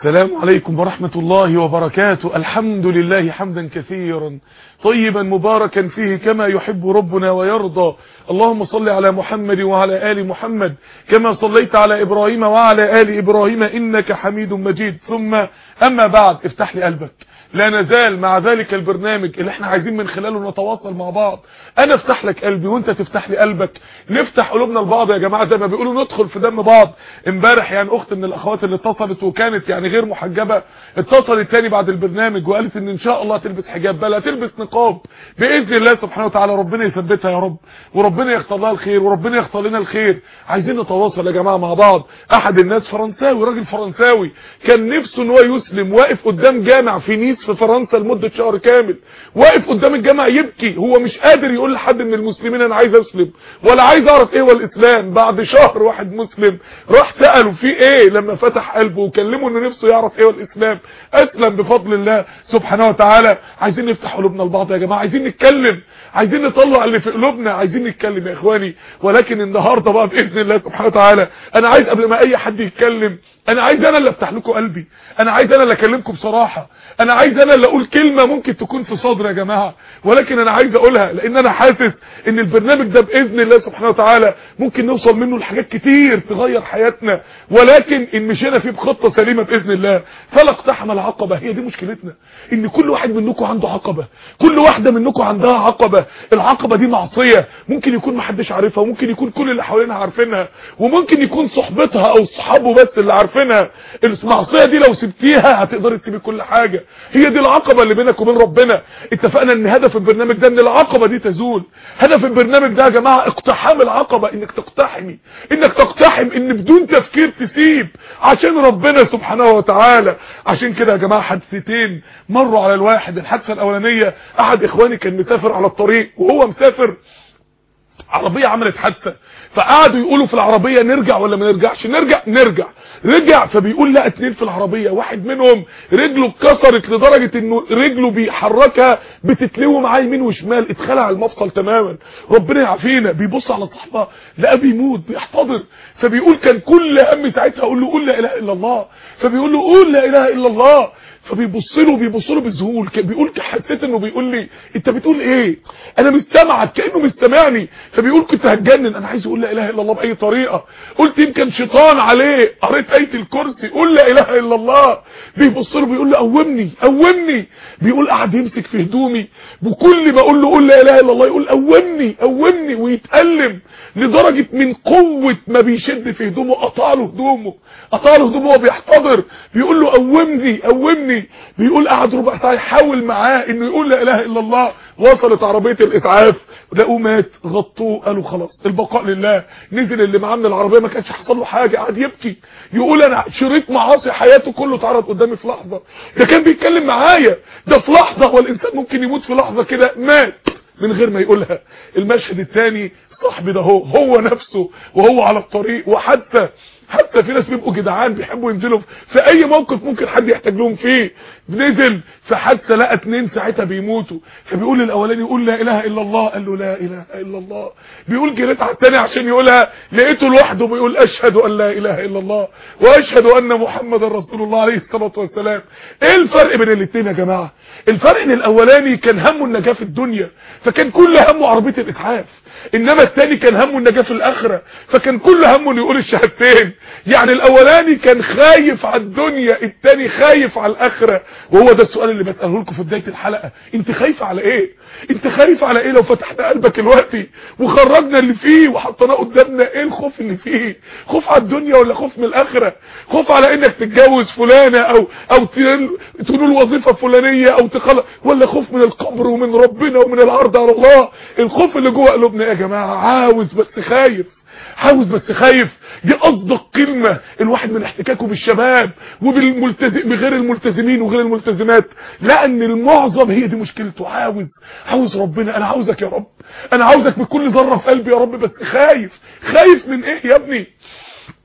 السلام عليكم ورحمة الله وبركاته الحمد لله حمدا كثيرا طيبا مباركا فيه كما يحب ربنا ويرضى اللهم صل على محمد وعلى آل محمد كما صليت على إبراهيم وعلى آل إبراهيم إنك حميد مجيد ثم أما بعد افتح لي قلبك لا نزال مع ذلك البرنامج اللي احنا عايزين من خلاله نتواصل مع بعض انا افتح لك قلبي وانت تفتح لي قلبك نفتح قلوبنا لبعض يا جماعه زي ما بيقولوا ندخل في دم بعض امبارح يعني اخت من الاخوات اللي اتصلت وكانت يعني غير محجبه اتصلت تاني بعد البرنامج وقالت ان ان شاء الله تلبس حجاب بل هتلبس نقاب باذن الله سبحانه وتعالى ربنا يثبتها يا رب وربنا يختار لها الخير وربنا يختار لنا الخير عايزين نتواصل يا جماعه مع بعض احد الناس فرنساوي راجل فرنساوي كان نفسه ان هو يسلم واقف قدام جامع في نيس في فرنسا لمده شهر كامل واقف قدام الجامع يبكي هو مش قادر يقول لحد من المسلمين انا عايز اسلم ولا عايز اعرف ايه هو الاسلام بعد شهر واحد مسلم راح ساله في ايه لما فتح قلبه وكلمه انه نفسه يعرف ايه هو الاسلام اسلم بفضل الله سبحانه وتعالى عايزين نفتح قلوبنا لبعض يا جماعه عايزين نتكلم عايزين نطلع اللي في قلوبنا عايزين نتكلم يا اخواني ولكن النهارده بقى باذن الله سبحانه وتعالى انا عايز قبل ما اي حد يتكلم انا عايز انا اللي افتح لكم قلبي انا عايز انا اللي اكلمكم بصراحه انا عايز انا اللي اقول كلمه ممكن تكون في صدري يا جماعه ولكن انا عايز اقولها لان انا حاسس ان البرنامج ده باذن الله سبحانه وتعالى ممكن نوصل منه لحاجات كتير تغير حياتنا ولكن ان مشينا فيه بخطه سليمه باذن الله فلا اقتحم العقبه هي دي مشكلتنا ان كل واحد منكم عنده عقبه كل واحده منكم عندها عقبه العقبه دي معصيه ممكن يكون محدش عارفها وممكن يكون كل اللي حوالينها عارفينها وممكن يكون صحبتها او صحابه بس اللي عارفينها المعصيه دي لو سبتيها هتقدري تسيبي كل حاجه هي دي العقبه اللي بينك وبين ربنا اتفقنا ان هدف البرنامج ده ان العقبه دي تزول هدف البرنامج ده يا جماعه اقتحام العقبه انك تقتحمي انك تقتحم ان بدون تفكير تسيب عشان ربنا سبحانه وتعالى عشان كده يا جماعه حادثتين مروا على الواحد الحادثه الاولانيه احد اخواني كان مسافر على الطريق وهو مسافر عربيه عملت حادثه فقعدوا يقولوا في العربيه نرجع ولا ما نرجعش نرجع نرجع رجع فبيقول لا اتنين في العربيه واحد منهم رجله اتكسرت لدرجه انه رجله بيحركها بتتلوي معاه يمين وشمال اتخلع المفصل تماما ربنا يعافينا بيبص على صاحبه لقاه بيموت بيحتضر فبيقول كان كل هم ساعتها اقول له قول لا اله الا الله فبيقول له قول لا اله الا الله فبيبص له بيبص له بذهول بيقول حسيت انه بيقول لي انت بتقول ايه انا مش سامعك كانه مش سامعني فبيقول كنت هتجنن انا عايز اقول لا اله الا الله باي طريقه قلت يمكن شيطان عليه قريت ايه الكرسي قول لا اله الا الله بيبص له بيقول له قومني قومني بيقول قعد يمسك في هدومي وكل ما اقول له قول لا اله الا الله يقول قومني قومني ويتالم لدرجه من قوه ما بيشد في هدومه قطع له هدومه قطع له هدومه وهو بيحتضر بيقول له قومني قومني بيقول قعد ربع ساعه يحاول معاه انه يقول لا اله الا الله وصلت عربيه الاسعاف لقوه مات غطوه قالوا خلاص البقاء لله نزل اللي معاه من العربيه ما كانش حصل له حاجه قعد يبكي يقول انا شريط معاصي حياته كله اتعرض قدامي في لحظه ده كان بيتكلم معايا ده في لحظه والانسان ممكن يموت في لحظه كده مات من غير ما يقولها المشهد الثاني صاحبي ده هو هو نفسه وهو على الطريق وحتى حتى في ناس بيبقوا جدعان بيحبوا ينزلوا في اي موقف ممكن حد يحتاج لهم فيه نزل في حادثه لقى اتنين ساعتها بيموتوا فبيقول للاولاني يقول لا اله الا الله قال له لا اله الا الله بيقول جريت على الثاني عشان يقولها لقيته لوحده بيقول اشهد ان لا اله الا الله واشهد ان محمد رسول الله عليه الصلاه والسلام ايه الفرق بين الاثنين يا جماعه الفرق ان الاولاني كان همه النجاه في الدنيا فكان كل همه عربيه الاسعاف انما الثاني كان همه النجاه في الاخره فكان كل همه انه يقول الشهادتين يعني الاولاني كان خايف على الدنيا التاني خايف على الاخره وهو ده السؤال اللي بساله لكم في بدايه الحلقه انت خايف على ايه انت خايف على ايه لو فتحنا قلبك دلوقتي وخرجنا اللي فيه وحطيناه قدامنا ايه الخوف اللي فيه خوف على الدنيا ولا خوف من الاخره خوف على انك تتجوز فلانه او او تنول وظيفه فلانيه او تخلق ولا خوف من القبر ومن ربنا ومن العرض على الله الخوف اللي جوه قلوبنا يا جماعه عاوز بس خايف عاوز بس خايف دي اصدق كلمه الواحد من احتكاكه بالشباب وبالملتزم بغير الملتزمين وغير الملتزمات لان المعظم هي دي مشكلته عاوز عاوز ربنا انا عاوزك يا رب انا عاوزك بكل ذره في قلبي يا رب بس خايف خايف من ايه يا ابني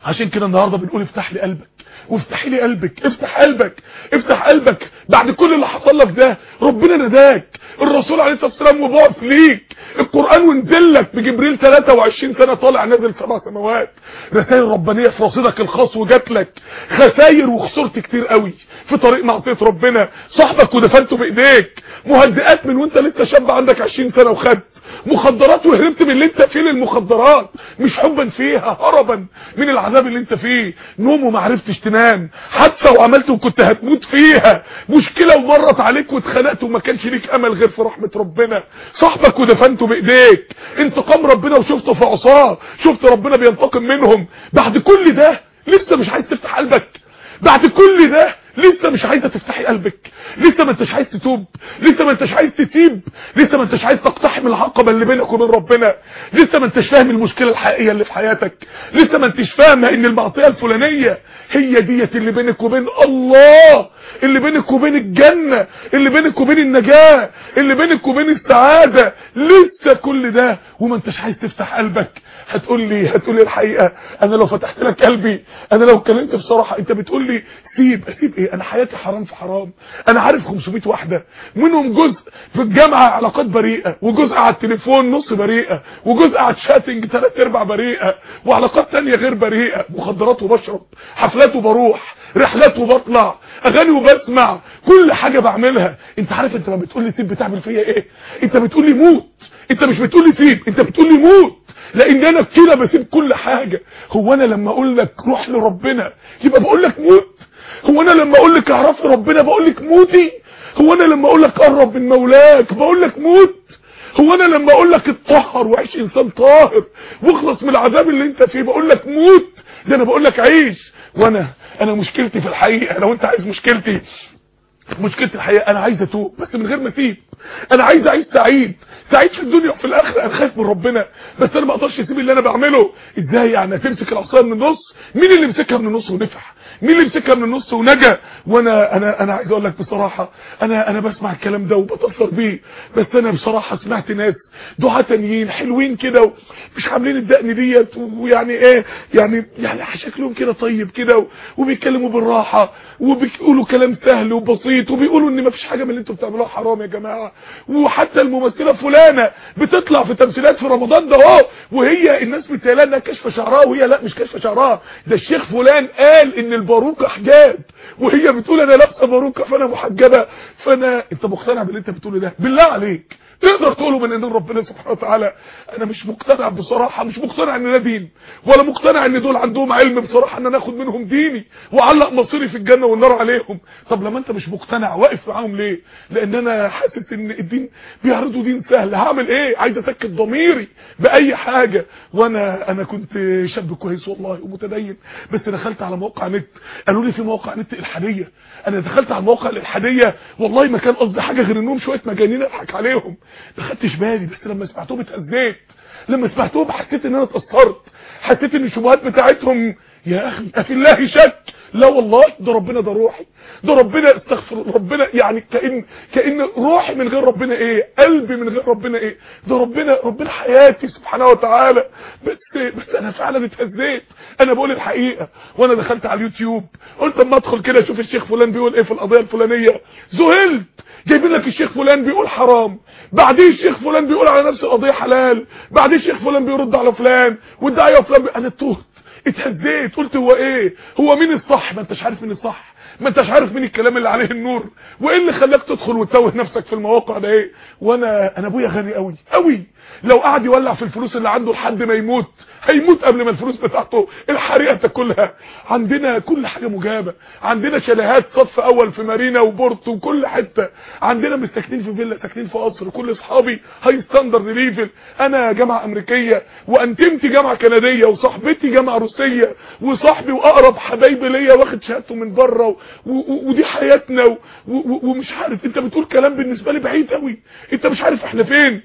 عشان كده النهارده بنقول افتح لي قلبك وافتحي لي قلبك افتح قلبك افتح قلبك بعد كل اللي حصل لك ده ربنا نداك الرسول عليه الصلاه والسلام وبعث ليك القران ونزل لك بجبريل 23 سنه طالع نازل سبع سماوات رسائل ربانيه في رصيدك الخاص وجات لك خساير وخسرت كتير قوي في طريق معصيه ربنا صاحبك ودفنته بايديك مهدئات من وانت لسه شاب عندك 20 سنه وخدت مخدرات وهربت من اللي انت فيه للمخدرات مش حبا فيها هربا من العذاب اللي انت فيه نوم وما عرفتش تنام حادثه وعملت وكنت هتموت فيها مشكله ومرت عليك واتخنقت وما كانش ليك امل غير في رحمه ربنا صاحبك ودفنته بايديك انتقام ربنا وشفته في عصاه شفت ربنا بينتقم منهم بعد كل ده لسه مش عايز تفتح قلبك بعد كل ده لسه مش عايزه تفتحي قلبك لسه ما انتش عايز تتوب لسه ما انتش عايز تسيب لسه ما انتش عايز تقتحم العقبه اللي بينك وبين ربنا لسه ما انتش فاهم المشكله الحقيقيه اللي في حياتك لسه ما انتش فاهمه ان المعصيه الفلانيه هي ديت اللي بينك وبين الله اللي بينك وبين الجنه اللي بينك وبين النجاه اللي بينك وبين السعاده لسه كل ده وما انتش عايز تفتح قلبك هتقول لي هتقول لي الحقيقه انا لو فتحت لك قلبي انا لو اتكلمت بصراحه انت بتقول لي سيب اسيب ايه انا حياتي حرام في حرام انا عارف 500 واحده منهم جزء في الجامعه علاقات بريئه وجزء على التليفون نص بريئه وجزء على الشاتنج ثلاث ارباع بريئه وعلاقات تانية غير بريئه مخدرات وبشرب حفلات وبروح رحلات وبطلع اغاني وبسمع كل حاجه بعملها انت عارف انت ما بتقول لي سيب بتعمل فيا ايه انت بتقول لي موت انت مش بتقول لي سيب انت بتقول لي موت لان انا كده بسيب كل حاجه هو انا لما اقول لك روح لربنا يبقى بقول لك موت هو انا لما اقول لك اعرف ربنا بقول لك موتي هو انا لما اقول لك قرب من مولاك بقول لك موت هو انا لما اقول لك اتطهر وعيش انسان طاهر واخلص من العذاب اللي انت فيه بقول لك موت ده انا بقول لك عيش وانا انا مشكلتي في الحقيقه لو انت عايز مشكلتي مشكلتي الحقيقه انا عايز اتوب بس من غير ما اسيب انا عايز اعيش سعيد سعيد في الدنيا وفي الاخره انا خايف من ربنا بس انا ما اقدرش اسيب اللي انا بعمله ازاي يعني هتمسك العصايه من النص مين اللي مسكها من النص ونفع مين اللي مسكها من النص ونجا وانا انا انا عايز اقول لك بصراحه انا انا بسمع الكلام ده وبتاثر بيه بس انا بصراحه سمعت ناس دعاة تانيين حلوين كده مش عاملين الدقن ديت ويعني ايه يعني يعني شكلهم كده طيب كده وبيتكلموا بالراحه وبيقولوا كلام سهل وبسيط وبيقولوا ان مفيش حاجه من اللي انتوا بتعملوها حرام يا جماعه وحتى الممثله فلانه بتطلع في تمثيلات في رمضان ده اهو وهي الناس بتقال انها كشف شعرها وهي لا مش كشف شعرها ده الشيخ فلان قال ان الباروكه حجاب وهي بتقول انا لابسه باروكه فانا محجبه فانا انت مقتنع باللي انت بتقوله ده بالله عليك تقدر تقوله من ايدين ربنا سبحانه وتعالى انا مش مقتنع بصراحه مش مقتنع ان ده دين ولا مقتنع ان دول عندهم علم بصراحه ان انا اخد منهم ديني واعلق مصيري في الجنه والنار عليهم طب لما انت مش مقتنع واقف معاهم ليه لان انا حاسس ان الدين بيعرضوا دين سهل هعمل ايه عايز اتاكد ضميري باي حاجه وانا انا كنت شاب كويس والله ومتدين بس دخلت على موقع نت قالوا لي في موقع نت الحاديه انا دخلت على المواقع الالحاديه والله ما كان قصدي حاجه غير انهم شويه مجانين اضحك عليهم ما خدتش بالي بس لما سمعتهم اتاذيت لما سمعتهم حسيت ان انا اتاثرت حسيت ان الشبهات بتاعتهم يا اخي افي الله شك لا والله ده ربنا ده روحي ده ربنا استغفر ربنا يعني كان كان روحي من غير ربنا ايه قلبي من غير ربنا ايه ده ربنا ربنا حياتي سبحانه وتعالى بس بس انا فعلا اتهزيت انا بقول الحقيقه وانا دخلت على اليوتيوب قلت اما ادخل كده اشوف الشيخ فلان بيقول ايه في القضيه الفلانيه ذهلت جايبين لك الشيخ فلان بيقول حرام بعدين الشيخ فلان بيقول على نفس القضيه حلال بعدين الشيخ فلان بيرد على فلان والداعيه فلان بي... انا تهت اتهزيت قلت هو ايه هو مين الصح ما انتش عارف مين الصح ما انتش عارف مين الكلام اللي عليه النور وايه اللي خلاك تدخل وتتوه نفسك في المواقع ده ايه وانا انا ابويا غني قوي قوي لو قعد يولع في الفلوس اللي عنده لحد ما يموت هيموت قبل ما الفلوس بتاعته الحريقه تاكلها عندنا كل حاجه مجابه عندنا شاليهات صف اول في مارينا وبورتو وكل حته عندنا مش ساكنين في فيلا ساكنين في قصر كل اصحابي هاي ستاندرد ليفل انا جامعه امريكيه وانتمتي جامعه كنديه وصاحبتي جامعه روسيه وصاحبي واقرب حبايبي ليا واخد شهادته من بره و... و... ودي حياتنا و... و... ومش عارف انت بتقول كلام بالنسبه لي بعيد قوي انت مش عارف احنا فين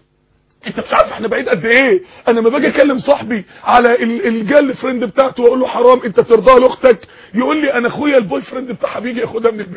انت مش عارف احنا بعيد قد ايه انا لما باجي اكلم صاحبي على الجيرل فريند بتاعته واقول له حرام انت ترضاها لاختك يقول لي انا اخويا البوي فريند بتاعها بيجي ياخدها من البيت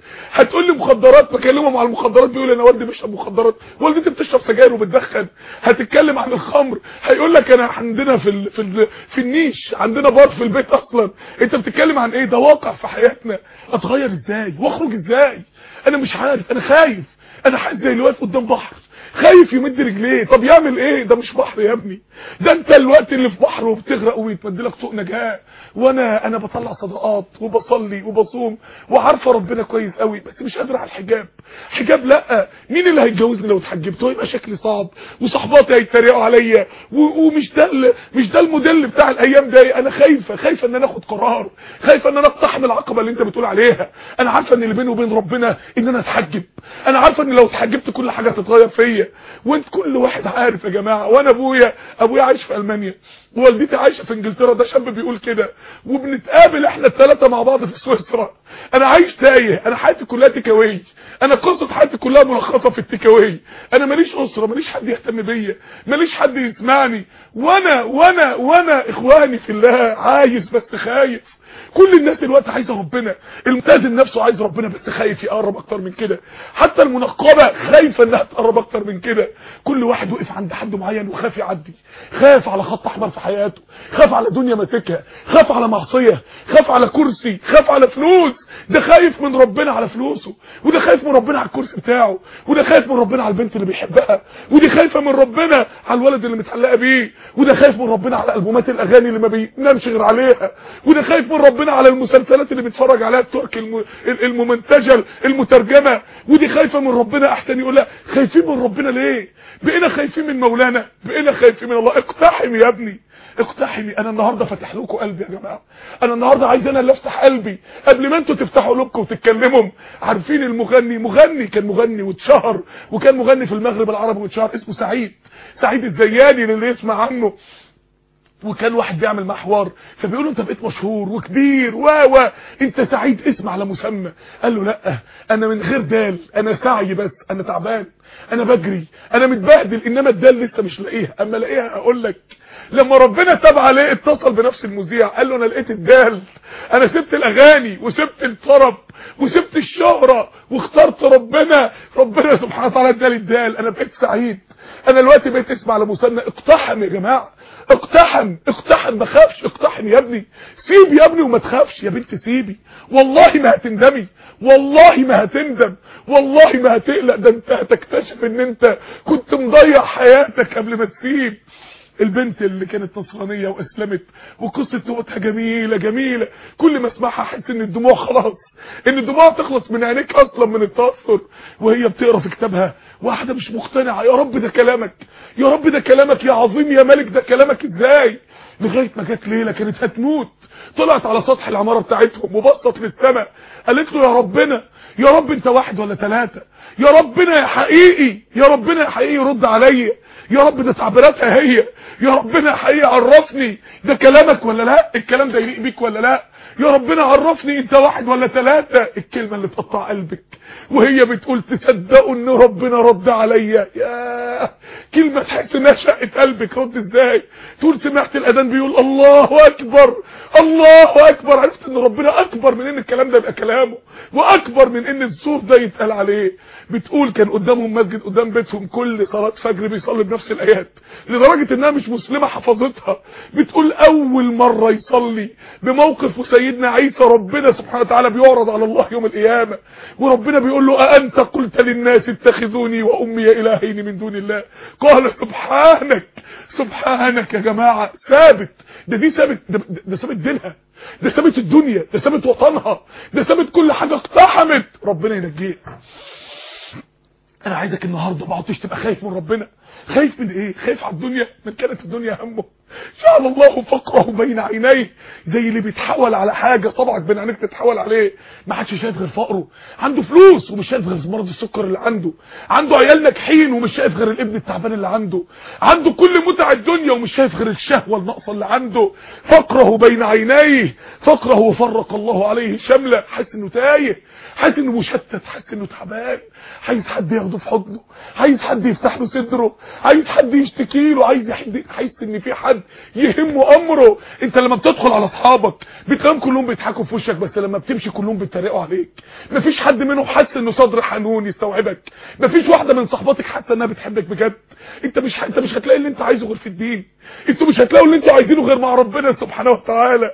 هتقول لي مخدرات بكلمهم على المخدرات بيقول انا والدي بيشرب مخدرات والدتي بتشرب سجاير وبتدخن هتتكلم عن الخمر هيقول لك انا عندنا في ال في ال في النيش عندنا بار في البيت اصلا انت بتتكلم عن ايه ده واقع في حياتنا اتغير ازاي واخرج ازاي انا مش عارف انا خايف انا حاسس زي اللي واقف قدام بحر خايف يمد رجليه طب يعمل ايه ده مش بحر يا ابني ده انت الوقت اللي في بحر وبتغرق ويتمد لك طوق نجاه وانا انا بطلع صدقات وبصلي وبصوم وعارفه ربنا كويس قوي بس مش قادر على الحجاب حجاب لا مين اللي هيتجوزني لو اتحجبت هيبقى شكلي صعب وصحباتي هيتريقوا عليا ومش ده مش ده الموديل بتاع الايام دي انا خايفه خايفه ان انا اخد قرار خايفه ان انا اقتحم العقبه اللي انت بتقول عليها انا عارفه ان اللي بيني وبين ربنا ان انا اتحجب انا عارفه ان لو اتحجبت كل حاجه هتتغير فيا وانت كل واحد عارف يا جماعه وانا ابويا ابويا عايش في المانيا ووالدتي عايشه في انجلترا ده شاب بيقول كده وبنتقابل احنا الثلاثه مع بعض في سويسرا انا عايش تايه انا حياتي كلها تيكاوي انا قصه حياتي كلها ملخصه في التيكاوي انا ماليش اسره ماليش حد يهتم بيا ماليش حد يسمعني وانا وانا وانا اخواني في الله عايز بس خايف كل الناس دلوقتي عايزه ربنا الملتزم نفسه عايز ربنا بس خايف يقرب اكتر من كده حتى المنقبه خايفه انها تقرب اكتر من كده كل واحد وقف عند حد معين وخاف يعدي خاف على خط احمر في حياته خاف على دنيا ماسكها خاف على معصيه خاف على كرسي خاف على فلوس ده خايف من ربنا على فلوسه وده خايف من ربنا على الكرسي بتاعه وده خايف من ربنا على البنت اللي بيحبها ودي خايفه من ربنا على الولد اللي متعلقه بيه وده خايف من ربنا على البومات الاغاني اللي ما بينامش غير عليها وده خايف من ربنا على المسلسلات اللي بيتفرج عليها الترك الم... الممنتجه المترجمه ودي خايفه من ربنا احسن يقول لها خايفين من ربنا ليه بقينا خايفين من مولانا بقينا خايفين من الله اقتحم يا ابني اقتحمي انا النهارده فاتح لكم قلبي يا جماعه انا النهارده عايز انا اللي افتح قلبي قبل ما انتوا تفتحوا قلوبكم وتتكلموا عارفين المغني مغني كان مغني واتشهر وكان مغني في المغرب العربي واتشهر اسمه سعيد سعيد الزياني اللي يسمع عنه وكان واحد بيعمل معاه حوار فبيقول له انت بقيت مشهور وكبير و و انت سعيد اسم على مسمى قال له لا انا من غير دال انا سعي بس انا تعبان انا بجري انا متبهدل انما الدال لسه مش لاقيها اما الاقيها اقول لك لما ربنا تاب عليه اتصل بنفس المذيع قال له انا لقيت الدال انا سبت الاغاني وسبت الطرب وسبت الشهرة واخترت ربنا ربنا سبحانه وتعالى ادالي الدال انا بقيت سعيد انا دلوقتي بقيت اسمع على مسنى اقتحم يا جماعه اقتحم اقتحم ما خافش اقتحم يا ابني سيب يا ابني وما تخافش يا بنت سيبي والله ما هتندمي والله ما هتندم والله ما هتقلق ده انت هتكتشف ان انت كنت مضيع حياتك قبل ما تسيب البنت اللي كانت نصرانية واسلمت وقصة توبتها جميلة جميلة كل ما اسمعها احس ان الدموع خلاص ان الدموع تخلص من عينيك اصلا من التأثر وهي بتقرا في كتابها واحدة مش مقتنعة يا رب ده كلامك يا رب ده كلامك يا عظيم يا ملك ده كلامك ازاي لغاية ما جت ليلة كانت هتموت طلعت على سطح العمارة بتاعتهم وبصت للسماء قالت له يا ربنا يا رب انت واحد ولا ثلاثة يا ربنا يا حقيقي يا ربنا يا حقيقي رد عليا يا رب ده تعبيراتها هي يا ربنا يا حقيقي عرفني ده كلامك ولا لا الكلام ده يليق بيك ولا لا يا ربنا عرفني انت واحد ولا ثلاثة الكلمة اللي تقطع قلبك وهي بتقول تصدقوا ان ربنا رد عليا يا كلمة تحس انها شقت قلبك رد ازاي تقول سمعت الاذان بيقول الله اكبر الله اكبر عرفت ان ربنا اكبر من ان الكلام ده يبقى كلامه واكبر من ان الصوت ده يتقال عليه بتقول كان قدامهم مسجد قدام بيتهم كل صلاة فجر بيصلي بنفس الايات لدرجة انها مش مسلمة حفظتها بتقول اول مرة يصلي بموقف سيدنا عيسى ربنا سبحانه وتعالى بيعرض على الله يوم القيامة وربنا بيقول له أأنت قلت للناس اتخذوني وأمي إلهين من دون الله قال سبحانك سبحانك يا جماعة ثابت ده دي ثابت ده, ده ثابت دينها ده ثابت الدنيا ده ثابت وطنها ده ثابت كل حاجة اقتحمت ربنا ينجيك انا عايزك النهارده ما عدتش تبقى خايف من ربنا خايف من ايه خايف على الدنيا من كانت الدنيا همه جعل الله فقره بين عينيه زي اللي بيتحول على حاجه صبعك بين عينيك تتحول عليه ما حدش شايف غير فقره عنده فلوس ومش شايف غير مرض السكر اللي عنده عنده عيال ناجحين ومش شايف غير الابن التعبان اللي عنده عنده كل متع الدنيا ومش شايف غير الشهوه الناقصه اللي عنده فقره بين عينيه فقره وفرق الله عليه شمله حاسس انه تايه حاسس انه مشتت حاسس انه تعبان عايز حد ياخده في حضنه عايز حد يفتح له صدره عايز حد يشتكي له عايز حد يحس ان في حد يهمه امره انت لما بتدخل على اصحابك بتلاقيهم كلهم بيضحكوا في وشك بس لما بتمشي كلهم بيتريقوا عليك مفيش حد منهم حاسس انه صدر حنون يستوعبك مفيش واحده من صحباتك حاسه انها بتحبك بجد انت مش انت مش هتلاقي اللي انت عايزه غير في الدين انتوا مش هتلاقوا اللي انتوا عايزينه غير مع ربنا سبحانه وتعالى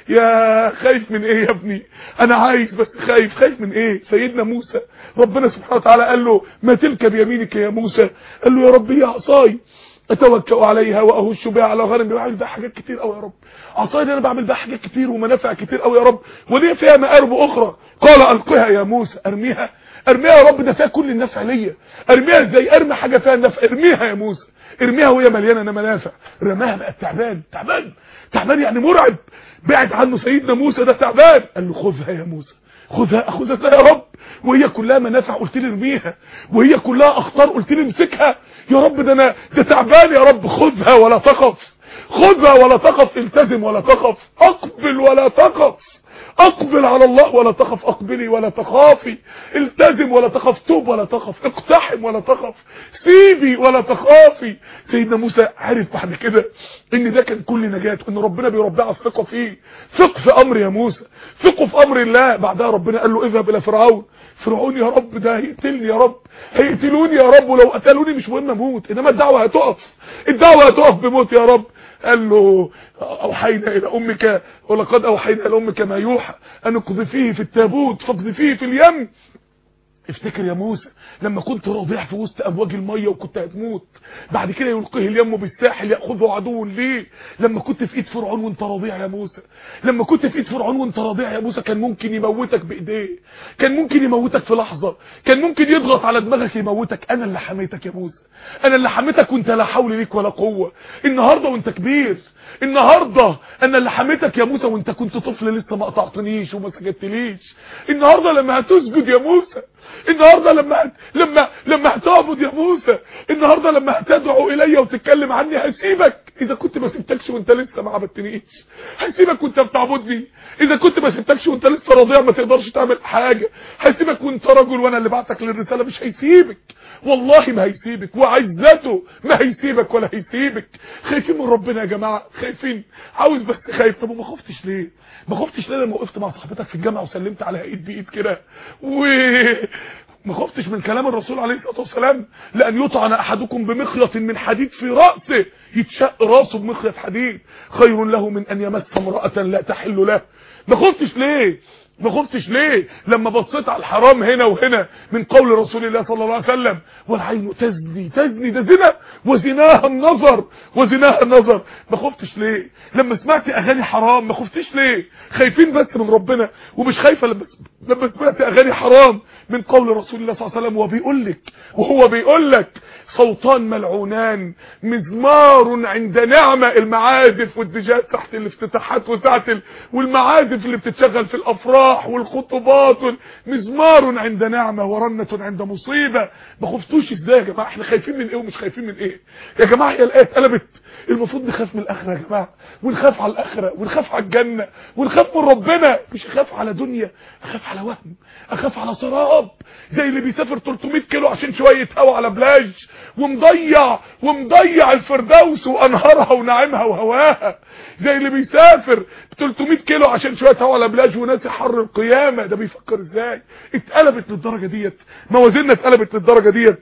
يا خايف من ايه يا ابني انا عايز بس خايف خايف من ايه سيدنا موسى ربنا سبحانه وتعالى قال له ما تلك بيمينك يا موسى قال له يا رب يا عصاي اتوكا عليها واهش بها على غنمي بعمل بها حاجات كتير قوي يا رب عصاي دي انا بعمل بها حاجات كتير ومنافع كتير قوي يا رب وليه فيها مآرب اخرى قال القها يا موسى ارميها ارميها يا رب ده فيها كل النفع ليا ارميها ازاي ارمي حاجه فيها النفع ارميها يا موسى ارميها وهي مليانه انا منافع رماها بقى تعبان تعبان تعبان يعني مرعب بعد عنه سيدنا موسى ده تعبان قال له خذها يا موسى خذها خذها يا رب وهي كلها منافع قلت لي ارميها وهي كلها اخطار قلت لي امسكها يا رب ده انا ده تعبان يا رب خذها ولا تخف خذها ولا تخف التزم ولا تخف اقبل ولا تخف اقبل على الله ولا تخف اقبلي ولا تخافي التزم ولا تخف توب ولا تخف اقتحم ولا تخف سيبي ولا تخافي سيدنا موسى عرف بعد كده ان ده كان كل نجاة ان ربنا بيربيه على الثقه فيه ثق في امر يا موسى ثقوا في امر الله بعدها ربنا قال له اذهب الى فرعون فرعون يا رب ده هيقتلني يا رب هيقتلوني يا رب ولو قتلوني مش مهم اموت انما الدعوه هتقف الدعوه هتقف بموت يا رب قال له اوحينا الى امك ولقد اوحينا الى امك ما يوحى ان اقذفيه في التابوت فاقذفيه في اليم افتكر يا موسى لما كنت رضيع في وسط امواج الميه وكنت هتموت بعد كده يلقيه اليم بالساحل ياخذه عدو ليه لما كنت في ايد فرعون وانت رضيع يا موسى لما كنت في ايد فرعون وانت رضيع يا موسى كان ممكن يموتك بايديه كان ممكن يموتك في لحظه كان ممكن يضغط على دماغك يموتك انا اللي حميتك يا موسى انا اللي حميتك وانت لا حول ليك ولا قوه النهارده وانت كبير النهارده انا اللي حميتك يا موسى وانت كنت طفل لسه ما قطعتنيش وما سجدتليش النهارده لما هتسجد يا موسى النهارده لما هت... لما لما هتعبد يا موسى النهارده لما هتدعو الي وتتكلم عني هسيبك اذا كنت ما سبتكش وانت لسه ما عبدتنيش هسيبك وانت بتعبدني اذا كنت ما سبتكش وانت لسه رضيع ما تقدرش تعمل حاجه هسيبك وانت رجل وانا اللي بعتك للرساله مش هيسيبك والله ما هيسيبك وعزته ما هيسيبك ولا هيسيبك خايفين من ربنا يا جماعه خايفين عاوز بس خايف طب وما خفتش ليه ما خفتش ليه لما وقفت مع صاحبتك في الجامعه وسلمت عليها ايد بايد كده و ما خفتش من كلام الرسول عليه الصلاه والسلام لان يطعن احدكم بمخيط من حديد في راسه يتشق راسه بمخيط حديد خير له من ان يمس امراه لا تحل له ما خفتش ليه ما خفتش ليه لما بصيت على الحرام هنا وهنا من قول رسول الله صلى الله عليه وسلم والعين تزني تزني ده زنا وزناها النظر وزناها النظر ما خفتش ليه لما سمعت اغاني حرام ما خفتش ليه خايفين بس من ربنا ومش خايفه لما لما سمعت اغاني حرام من قول رسول الله صلى الله عليه وسلم وبيقول لك وهو بيقول لك صوتان ملعونان مزمار عند نعمه المعازف والديجات تحت الافتتاحات وتحت ال... والمعازف اللي بتتشغل في الافراح والخطوبات مزمار عند نعمه ورنه عند مصيبه ما خفتوش ازاي يا جماعه احنا خايفين من ايه ومش خايفين من ايه يا جماعه هي الايه اتقلبت المفروض نخاف من الاخره يا جماعه ونخاف على الاخره ونخاف على الجنه ونخاف من ربنا مش اخاف على دنيا اخاف على وهم اخاف على سراب زي اللي بيسافر 300 كيلو عشان شويه هوا على بلاج ومضيع ومضيع الفردوس وانهارها ونعيمها وهواها زي اللي بيسافر 300 كيلو عشان شويه هوا على بلاج وناسي حر القيامه ده بيفكر ازاي اتقلبت للدرجه ديت موازيننا اتقلبت للدرجه ديت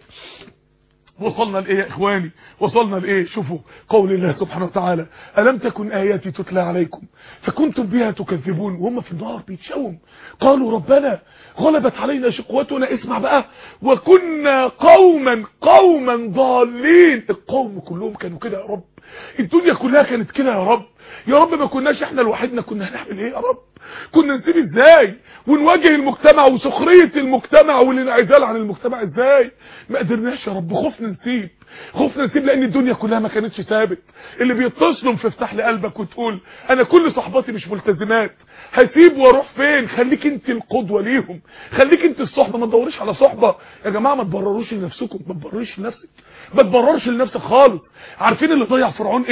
وصلنا لايه يا اخواني وصلنا لايه شوفوا قول الله سبحانه وتعالى الم تكن اياتي تتلى عليكم فكنتم بها تكذبون وهم في النار بيتشوم قالوا ربنا غلبت علينا شقوتنا اسمع بقى وكنا قوما قوما ضالين القوم كلهم كانوا كده يا رب الدنيا كلها كانت كده يا رب يا رب ما كناش احنا لوحدنا كنا هنعمل ايه يا رب كنا نسيب ازاي ونواجه المجتمع وسخريه المجتمع والانعزال عن المجتمع ازاي ما قدرناش يا رب خوفنا نسيب خوفنا نسيب لان الدنيا كلها ما كانتش ثابت اللي بيتصلوا في افتح لي قلبك وتقول انا كل صحباتي مش ملتزمات هسيب واروح فين خليك انت القدوه ليهم خليك انت الصحبه ما تدوريش على صحبه يا جماعه ما تبرروش لنفسكم ما تبرروش لنفسك ما تبررش لنفسك خالص عارفين اللي ضيع فرعون ايه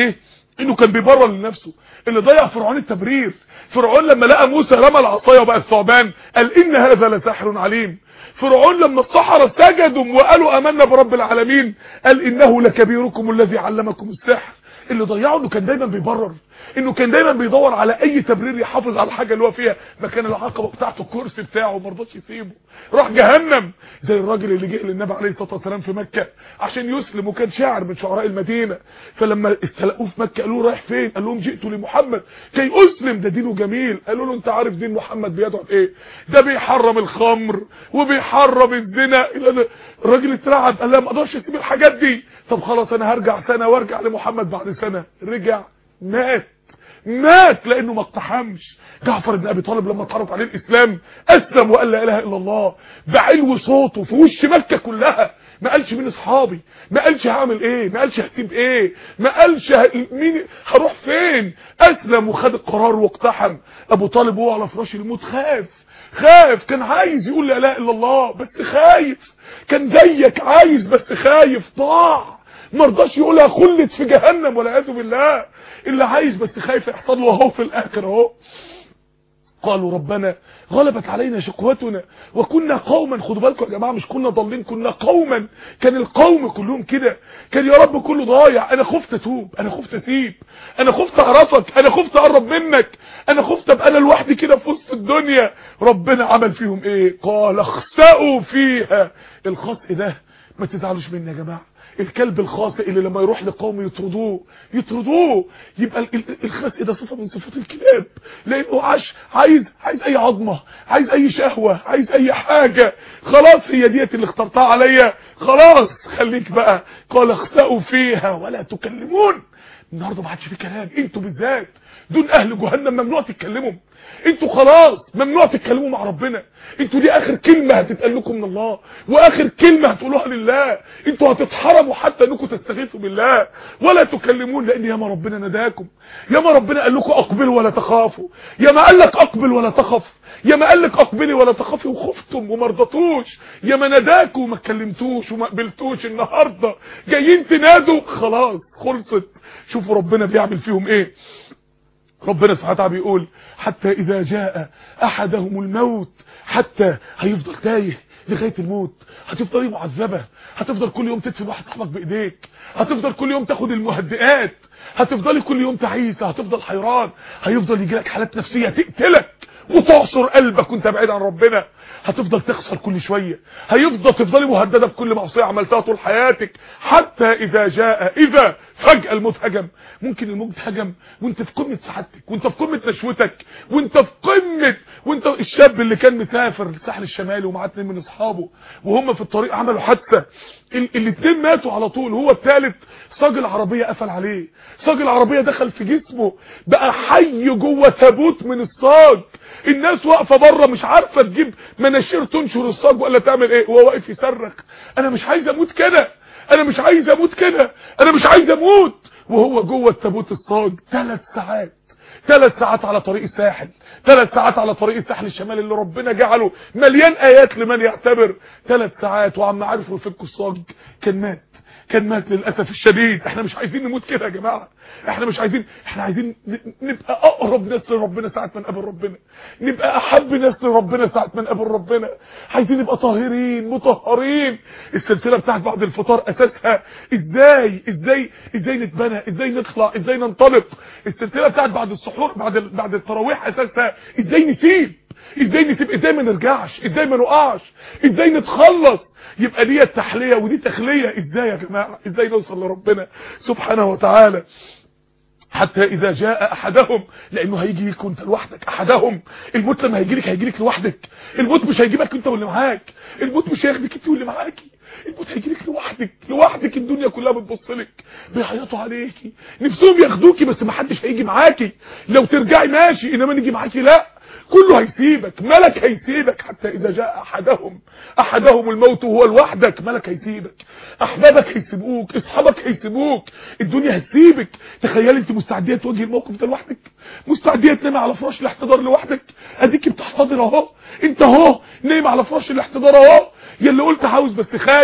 انه كان بيبرر لنفسه اللي ضيع فرعون التبرير فرعون لما لقى موسى رمى العصايه وبقى الثعبان قال ان هذا لساحر عليم فرعون لما السحرة سجدوا وقالوا امنا برب العالمين قال انه لكبيركم الذي علمكم السحر اللي ضيعه انه كان دايما بيبرر انه كان دايما بيدور على اي تبرير يحافظ على الحاجه اللي هو فيها مكان العقبه بتاعته الكرسي بتاعه ما رضاش يسيبه راح جهنم زي الراجل اللي جه للنبي عليه الصلاه والسلام في مكه عشان يسلم وكان شاعر من شعراء المدينه فلما استلقوه في مكه قالوا له رايح فين قال لهم جئت لمحمد كي اسلم ده دينه جميل قالوا له انت عارف دين محمد بيدعو بايه ده بيحرم الخمر وبيحرم الزنا الراجل اترعب قال لا ما اقدرش اسيب الحاجات دي طب خلاص انا هرجع سنه وارجع لمحمد بعد سنه رجع مات مات لانه ما اقتحمش جعفر بن ابي طالب لما اتعرض عليه الاسلام اسلم وقال لا اله الا الله بعلو صوته في وش مكه كلها ما قالش مين اصحابي ما قالش هعمل ايه ما قالش هسيب ايه ما قالش ه... مين هروح فين اسلم وخد القرار واقتحم ابو طالب وهو على فراش الموت خاف خاف كان عايز يقول لا اله الا الله بس خايف كان زيك عايز بس خايف ضاع ما رضاش يقولها خلد في جهنم والعياذ بالله اللي عايز بس خايف يحصل له اهو في الاخر اهو قالوا ربنا غلبت علينا شقوتنا وكنا قوما خدوا بالكم يا جماعه مش كنا ضالين كنا قوما كان القوم كلهم كده كان يا رب كله ضايع انا خفت اتوب انا خفت اسيب انا خفت اعرفك انا خفت اقرب منك انا خفت ابقى انا لوحدي كده في وسط الدنيا ربنا عمل فيهم ايه قال اخسئوا فيها الخسء ده ما تزعلوش مني يا جماعه الكلب الخاصئ اللي لما يروح لقوم يطردوه يطردوه يبقى الخسء ده صفه من صفات الكلاب لانه عاش عايز عايز اي عظمه عايز اي شهوه عايز اي حاجه خلاص هي ديت اللي اخترتها عليا خلاص خليك بقى قال اخسئوا فيها ولا تكلمون النهارده ما عادش في كلام انتوا بالذات دول اهل جهنم ممنوع تتكلموا انتوا خلاص ممنوع تتكلموا مع ربنا انتوا دي اخر كلمه هتتقال لكم من الله واخر كلمه هتقولوها لله انتوا هتتحرموا حتى انكم تستغيثوا بالله ولا تكلمون لان ياما ربنا نداكم ياما ربنا قال لكم اقبلوا ولا تخافوا ياما قال لك اقبل ولا تخف ياما قال لك اقبلي ولا تخافي وخفتم وما رضتوش ياما ناداكم وما اتكلمتوش وما قبلتوش النهارده جايين تنادوا خلاص خلصت شوفوا ربنا بيعمل فيهم ايه ربنا سبحانه وتعالى بيقول حتى إذا جاء أحدهم الموت حتى هيفضل تايه لغاية الموت هتفضلي معذبة هتفضل كل يوم تدفن واحد صاحبك بإيديك هتفضل كل يوم تاخد المهدئات هتفضلي كل يوم تعيسة هتفضل حيران هيفضل يجيلك حالات نفسية تقتلك وتعصر قلبك وانت بعيد عن ربنا هتفضل تخسر كل شوية هيفضل تفضلي مهددة بكل معصية عملتها طول حياتك حتى إذا جاء إذا فجأة الموت هجم ممكن الموت هجم وانت في قمة سعادتك وانت في قمة نشوتك وانت في قمة وانت الشاب اللي كان مسافر الساحل الشمالي ومعاه اتنين من اصحابه وهم في الطريق عملوا حادثة الاتنين ماتوا على طول هو الثالث صاج العربية قفل عليه صاج العربية دخل في جسمه بقى حي جوه تابوت من الصاج الناس واقفه بره مش عارفه تجيب مناشير تنشر الصاج ولا تعمل ايه وهو واقف يصرخ انا مش عايز اموت كده انا مش عايز اموت كده انا مش عايز اموت وهو جوه التابوت الصاج ثلاث ساعات ثلاث ساعات على طريق الساحل ثلاث ساعات على طريق الساحل الشمالي اللي ربنا جعله مليان ايات لمن يعتبر ثلاث ساعات وعم عرفوا يفكوا الصاج كان مات كان مات للاسف الشديد احنا مش عايزين نموت كده يا جماعه احنا مش عايزين احنا عايزين نبقى اقرب ناس لربنا ساعه ما نقابل ربنا نبقى احب ناس لربنا ساعه ما نقابل ربنا عايزين نبقى طاهرين مطهرين السلسله بتاعت بعد الفطار اساسها ازاي ازاي ازاي نتبنى ازاي نطلع ازاي ننطلق السلسله بتاعت بعد السحور بعد بعد التراويح اساسها ازاي نسيب ازاي نسيب ازاي ما نرجعش ازاي ما نقعش ازاي نتخلص يبقى دي التحليه ودي تخليه ازاي يا جماعه ازاي نوصل لربنا سبحانه وتعالى حتى اذا جاء احدهم لانه هيجي لك وانت لوحدك احدهم الموت لما هيجي لك هيجي لك لوحدك الموت مش هيجيبك انت واللي معاك الموت مش هياخدك انت واللي معاكي الموت هيجي لك لوحدك لوحدك الدنيا كلها بتبص لك بيعيطوا عليكي نفسهم ياخدوكي بس ما حدش هيجي معاكي لو ترجعي ماشي انما نيجي معاكي لا كله هيسيبك ملك هيسيبك حتى اذا جاء احدهم احدهم الموت وهو لوحدك ملك هيسيبك احبابك هيسيبوك اصحابك هيسيبوك الدنيا هتسيبك تخيل انت مستعديه تواجهي الموقف ده لوحدك مستعديه تنام على فراش الاحتضار لوحدك اديك بتحتضر اهو انت اهو نايم على فراش الاحتضار اهو يا اللي قلت عاوز بس خايف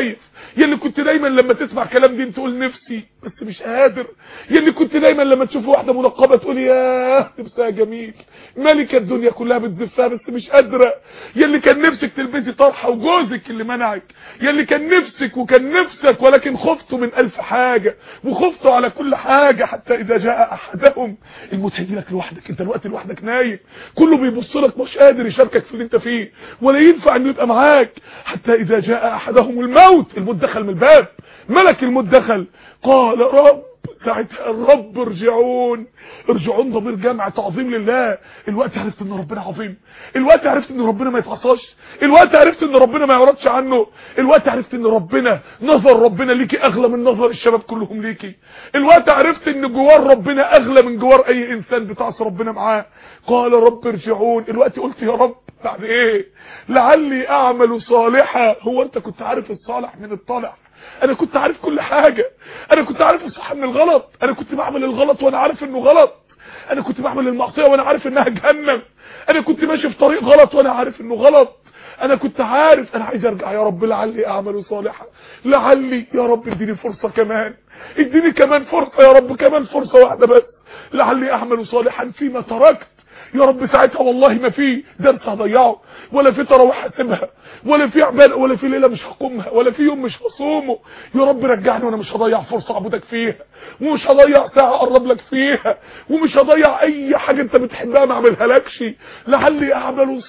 يلي كنت دايما لما تسمع كلام دين تقول نفسي بس مش قادر يلي كنت دايما لما تشوف واحده منقبه تقول ياه لبسها جميل ملكه الدنيا كلها بتزفها بس مش قادره يلي كان نفسك تلبسي طرحه وجوزك اللي منعك يلي كان نفسك وكان نفسك ولكن خفتوا من ألف حاجه وخفتوا على كل حاجه حتى اذا جاء احدهم الموت هيجي لك لوحدك انت الوقت لوحدك نايم كله بيبص لك مش قادر يشاركك في اللي انت فيه ولا ينفع انه يبقى معاك حتى اذا جاء احدهم الموت الموت دخل من الباب ملك الموت دخل قال رب ساعتها الرب ارجعون ارجعون ضمير جمع تعظيم لله الوقت عرفت ان ربنا عظيم الوقت عرفت ان ربنا ما يتعصاش الوقت عرفت ان ربنا ما يعرضش عنه الوقت عرفت ان ربنا نظر ربنا ليكي اغلى من نظر الشباب كلهم ليكي الوقت عرفت ان جوار ربنا اغلى من جوار اي انسان بتعصي ربنا معاه قال رب ارجعون الوقت قلت يا رب بعد ايه لعلي اعمل صالحا هو انت كنت عارف الصالح من الطالع انا كنت عارف كل حاجة انا كنت عارف الصح من الغلط انا كنت بعمل الغلط وانا عارف انه غلط انا كنت بعمل المعصية وانا عارف انها جهنم انا كنت ماشي في طريق غلط وانا عارف انه غلط انا كنت عارف انا عايز ارجع يا رب لعلي اعمل صالحا لعلي يا رب اديني فرصة كمان اديني كمان فرصة يا رب كمان فرصة واحدة بس لعلي اعمل صالحا فيما تركت يا رب ساعتها والله ما في درس هضيعه ولا في تراويح هسيبها ولا في عباده ولا في ليله مش هقومها ولا في يوم مش هصومه يا رب رجعني وانا مش هضيع فرصه اعبدك فيها ومش هضيع ساعه اقرب لك فيها ومش هضيع اي حاجه انت بتحبها ما اعملها لكش لعلي اعمل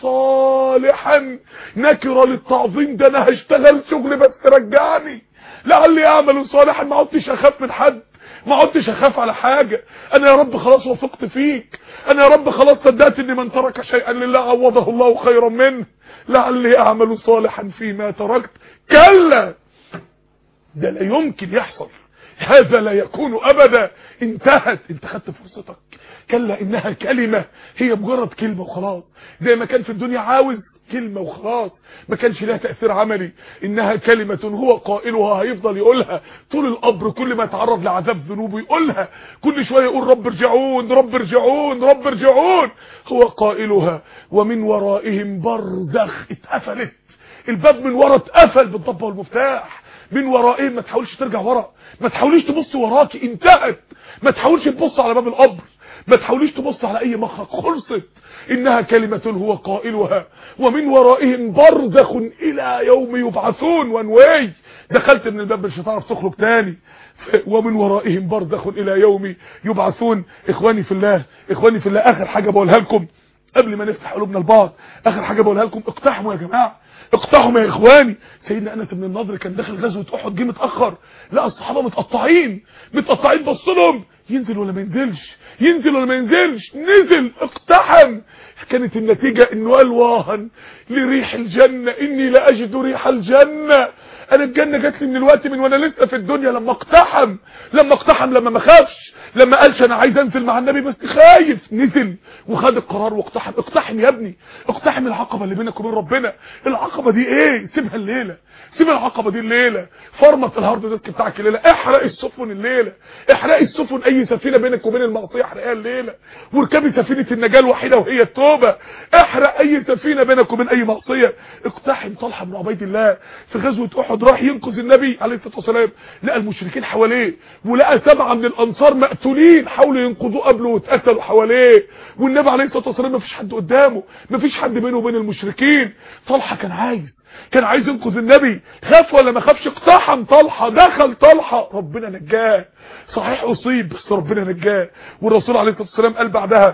صالحا نكره للتعظيم ده انا هشتغل شغل بس رجعني لعلي اعمل صالحا ما عدتش اخاف من حد ما عدتش اخاف على حاجة انا يا رب خلاص وثقت فيك انا يا رب خلاص صدقت ان من ترك شيئا لله عوضه الله خيرا منه لعلي اعمل صالحا فيما تركت كلا ده لا يمكن يحصل هذا لا يكون ابدا انتهت انت خدت فرصتك كلا انها كلمة هي مجرد كلمة وخلاص زي ما كان في الدنيا عاوز كلمة وخلاص ما كانش لها تأثير عملي إنها كلمة هو قائلها هيفضل يقولها طول القبر كل ما يتعرض لعذاب ذنوبه يقولها كل شوية يقول رب ارجعون رب ارجعون رب ارجعون هو قائلها ومن ورائهم برزخ اتقفلت الباب من ورا اتقفل بالضبه والمفتاح من ورائهم ما تحاولش ترجع ورا ما تحاوليش تبص وراكي انتهت ما تحاولش تبص على باب القبر ما تحاوليش تبص على اي مخرج خلصت انها كلمة هو قائلها ومن ورائهم برزخ الى يوم يبعثون وانواي دخلت من الباب مش هتعرف تخرج تاني ومن ورائهم برزخ الى يوم يبعثون اخواني في الله اخواني في الله اخر حاجة بقولها لكم قبل ما نفتح قلوبنا لبعض اخر حاجة بقولها لكم اقتحموا يا جماعة اقتحموا يا اخواني سيدنا انس بن النضر كان داخل غزوه احد جه متاخر لقى الصحابه متقطعين متقطعين بص لهم ينزل ولا ما ينزلش ينزل ولا ما ينزلش نزل اقتحم كانت النتيجة انه قال واهن لريح الجنة اني لاجد ريح الجنة انا الجنة جات لي من الوقت من وانا لسه في الدنيا لما اقتحم لما اقتحم لما ما خافش لما قالش انا عايز انزل مع النبي بس خايف نزل وخد القرار واقتحم اقتحم يا ابني اقتحم العقبة اللي بينك وبين ربنا العقبة دي ايه سيبها الليلة سيب العقبة دي الليلة فرمط الهارد ديسك بتاعك الليلة احرق السفن الليلة احرق السفن اي سفينة بينك وبين المعصية احرقها الليلة واركبي سفينة النجاة الوحيدة وهي التوبة احرق اي سفينة بينك وبين اي معصية اقتحم طلحة بن عبيد الله في غزوة احد راح ينقذ النبي عليه الصلاة والسلام لقى المشركين حواليه ولقى سبعة من الانصار مقتولين حاولوا ينقذوه قبله واتقتلوا حواليه والنبي عليه الصلاة والسلام مفيش حد قدامه مفيش حد بينه وبين المشركين طلحة كان عايز كان عايز ينقذ النبي خاف ولا ما خافش اقتحم طلحه دخل طلحه ربنا نجاه صحيح اصيب بس ربنا نجاه والرسول عليه الصلاه والسلام قال بعدها